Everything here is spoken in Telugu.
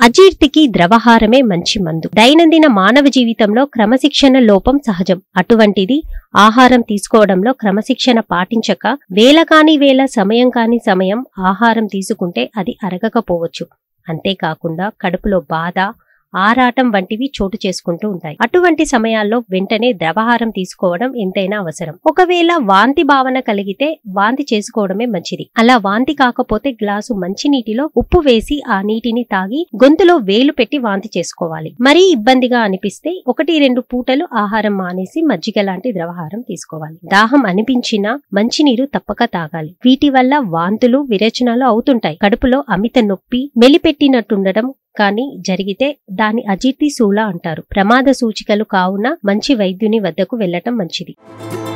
అజీర్తికి ద్రవహారమే మంచి మందు దైనందిన మానవ జీవితంలో క్రమశిక్షణ లోపం సహజం అటువంటిది ఆహారం తీసుకోవడంలో క్రమశిక్షణ పాటించక వేల కాని వేల సమయం కాని సమయం ఆహారం తీసుకుంటే అది అరగకపోవచ్చు అంతేకాకుండా కడుపులో బాధ ఆరాటం వంటివి చోటు చేసుకుంటూ ఉంటాయి అటువంటి సమయాల్లో వెంటనే ద్రవహారం తీసుకోవడం ఎంతైనా అవసరం ఒకవేళ వాంతి భావన కలిగితే వాంతి చేసుకోవడమే మంచిది అలా వాంతి కాకపోతే గ్లాసు మంచి నీటిలో ఉప్పు వేసి ఆ నీటిని తాగి గొంతులో వేలు పెట్టి వాంతి చేసుకోవాలి మరీ ఇబ్బందిగా అనిపిస్తే ఒకటి రెండు పూటలు ఆహారం మానేసి మజ్జిగ లాంటి ద్రవహారం తీసుకోవాలి దాహం అనిపించినా మంచినీరు తప్పక తాగాలి వీటి వల్ల వాంతులు విరేచనాలు అవుతుంటాయి కడుపులో అమిత నొప్పి మెలిపెట్టినట్టుండడం కానీ జరిగితే దాని అజీర్తి శూల అంటారు ప్రమాద సూచికలు కావున మంచి వైద్యుని వద్దకు వెళ్లటం మంచిది